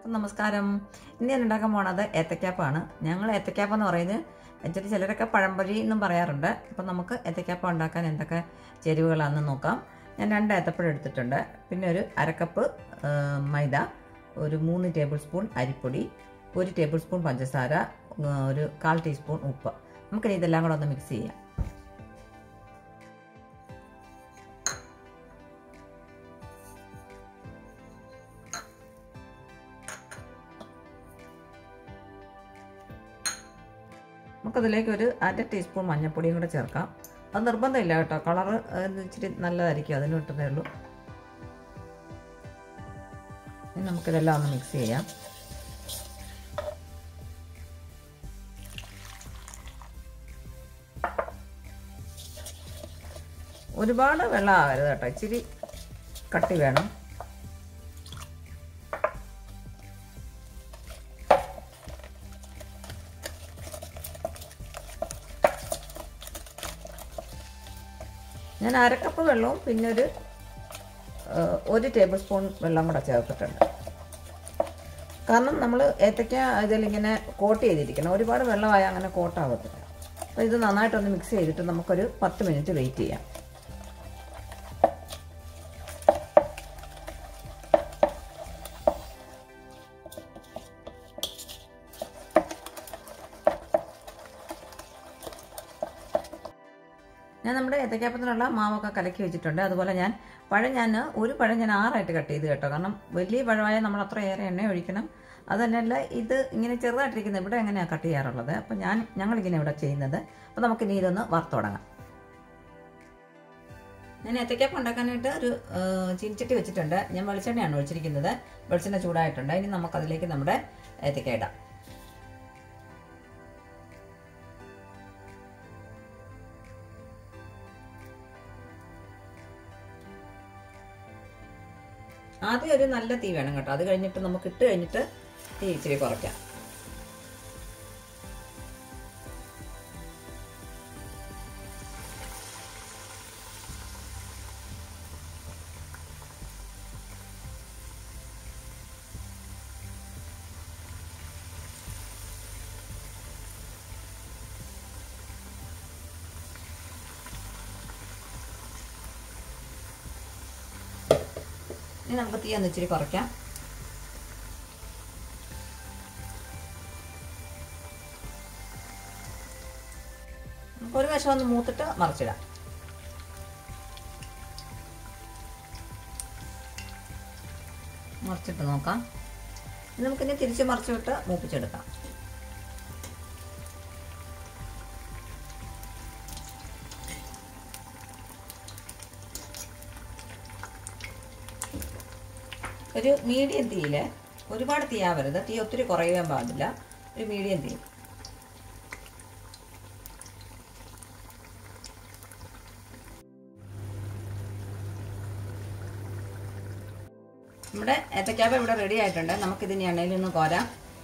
എല്ലാവർക്കും നമസ്കാരം ഇന്ന് ഞാൻ ഉണ്ടാക്കാൻ പോണത് ഏത്തക്കാപ്പാണ് ഞങ്ങൾ ഏത്തക്കാപ്പ് എന്ന് പറയുന്നത് ആക്ച്വലി ചിലരൊക്കെ പഴംപൊരി എന്നും പറയാറുണ്ട് അപ്പം നമുക്ക് ഏത്തക്കാപ്പ ഉണ്ടാക്കാൻ എന്തൊക്കെ ചേരുവകളാണെന്ന് നോക്കാം ഞാൻ രണ്ട് ഏത്തപ്പഴം എടുത്തിട്ടുണ്ട് പിന്നെ ഒരു അരക്കപ്പ് ആ, മൈദ ഒരു മൂന്ന് ടേബിൾ സ്പൂൺ അരിപ്പൊടി ഒരു ടേബിൾ സ്പൂൺ പഞ്ചസാര ആ, ഒരു കാൽ ടീസ്പൂൺ ഉപ്പ് നമുക്കിനി ഇതെല്ലാം കൂടെ ഒന്ന് മിക്സ് ചെയ്യാം നമുക്കതിലേക്ക് ഒരു അര ടീസ്പൂൺ മഞ്ഞൾപ്പൊടിയും കൂടെ ചേർക്കാം അത് നിർബന്ധമില്ല കേട്ടോ കളറ് ഇച്ചിരി നല്ലതായിരിക്കും അതിന് കിട്ടുന്നേ ഉള്ളൂ ഇനി നമുക്കിതെല്ലാം ഒന്ന് മിക്സ് ചെയ്യാം ഒരുപാട് വെള്ളം ആവരുത് കേട്ടോ ഇച്ചിരി കട്ടി വേണം ഞാൻ അരക്കപ്പ് വെള്ളവും പിന്നെ ഒരു ആ, ഒരു ടേബിൾ സ്പൂൺ വെള്ളം കൂടെ ചേർത്തിട്ടുണ്ട് കാരണം നമ്മൾ ഏത്തയ്ക്ക ഇതിലിങ്ങനെ കോട്ട് ചെയ്തിരിക്കണം ഒരുപാട് വെള്ളമായ അങ്ങനെ കോട്ടാവത്തില്ല അപ്പോൾ ഇത് നന്നായിട്ടൊന്ന് മിക്സ് ചെയ്തിട്ട് നമുക്കൊരു പത്ത് മിനിറ്റ് വെയിറ്റ് ചെയ്യാം ഞാൻ നമ്മുടെ ഏത്തക്കാപ്പത്തിനുള്ള മാവൊക്കെ കലക്കി വെച്ചിട്ടുണ്ട് അതുപോലെ ഞാൻ പഴം ഞാൻ ഒരു പഴം ഞാൻ ആറായിട്ട് കട്ട് ചെയ്ത് കേട്ടോ കാരണം വലിയ പഴമായ നമ്മൾ അത്ര ഏറെ എണ്ണ ഒഴിക്കണം അത് തന്നെയല്ല ഇത് ഇങ്ങനെ ചെറുതായിട്ടിരിക്കുന്നത് ഇവിടെ എങ്ങനെയാണ് കട്ട് ചെയ്യാറുള്ളത് അപ്പം ഞാൻ ഞങ്ങളിങ്ങനെ ഇവിടെ ചെയ്യുന്നത് അപ്പോൾ നമുക്ക് ഇനി ഇതൊന്ന് വറുത്ത് തുടങ്ങാം ഞാൻ ഏത്തക്കാപ്പ് ഉണ്ടാക്കാനായിട്ട് ഒരു ആ, ചീനിച്ചട്ടി വെച്ചിട്ടുണ്ട് ഞാൻ വെളിച്ചെണ്ണയാണ് ഒഴിച്ചിരിക്കുന്നത് വെളിച്ചെണ്ണ ചൂടായിട്ടുണ്ട് ഇനി നമുക്കതിലേക്ക് നമ്മുടെ ഏത്തക്ക ഇടാം ആദ്യം ഒരു നല്ല തീ വേണം കേട്ടോ അത് കഴിഞ്ഞിട്ട് നമുക്ക് ഇട്ട് കഴിഞ്ഞിട്ട് തീ ഇച്ചിരി കുറയ്ക്കാം ഇനി നമുക്ക് തീ ഒന്ന് ഇച്ചിരി കുറയ്ക്കാം നമുക്ക് ഒരു വശം ഒന്ന് മൂത്തിട്ട് മറിച്ചിടാം മറിച്ചിട്ട് നോക്കാം ഇനി നമുക്കിനി തിരിച്ച് മറിച്ചിട്ട് മൂപ്പിച്ചെടുക്കാം ഒരു മീഡിയം തീയിൽ ഒരുപാട് തീയാവരുത് തീ ഒത്തിരി കുറയാൻ പാടില്ല ഒരു മീഡിയം തീ നമ്മുടെ ഏത്തക്കാപ്പ ഇവിടെ റെഡി ആയിട്ടുണ്ട് നമുക്കിതിന് എണ്ണയിൽ നിന്ന് കോരാം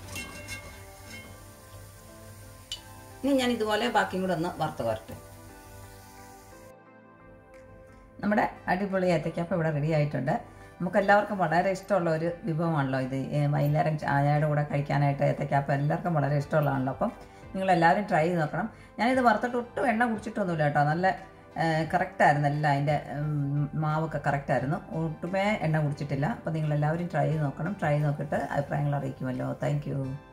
ഇനി ഞാൻ ഇതുപോലെ ബാക്കിയും കൂടെ ഒന്ന് വറുത്ത് കോരട്ടെ നമ്മുടെ അടിപൊളി ഏത്തക്കാപ്പ ഇവിടെ റെഡി ആയിട്ടുണ്ട് നമുക്ക് എല്ലാവർക്കും വളരെ ഇഷ്ടമുള്ള ഒരു വിഭവമാണല്ലോ ഇത് ഏ, വൈകുന്നേരം ചായയുടെ കൂടെ കഴിക്കാനായിട്ട് ഏത്തക്കാപ്പ എല്ലാവർക്കും വളരെ ഇഷ്ടമുള്ളതാണല്ലോ അപ്പം നിങ്ങൾ എല്ലാവരും ട്രൈ ചെയ്ത് നോക്കണം ഞാനിത് വറുത്തിട്ട് ഒട്ടും എണ്ണ കുടിച്ചിട്ടൊന്നുമില്ല കേട്ടോ നല്ല കറക്റ്റായിരുന്നു എല്ലാം അതിൻ്റെ ഉം, മാവൊക്കെ കറക്റ്റായിരുന്നു ഒട്ടുമേ എണ്ണ കുടിച്ചിട്ടില്ല അപ്പോൾ നിങ്ങൾ എല്ലാവരും ട്രൈ ചെയ്ത് നോക്കണം ട്രൈ ചെയ്ത് നോക്കിയിട്ട് അഭിപ്രായങ്ങൾ അറിയിക്കുമല്ലോ താങ്ക്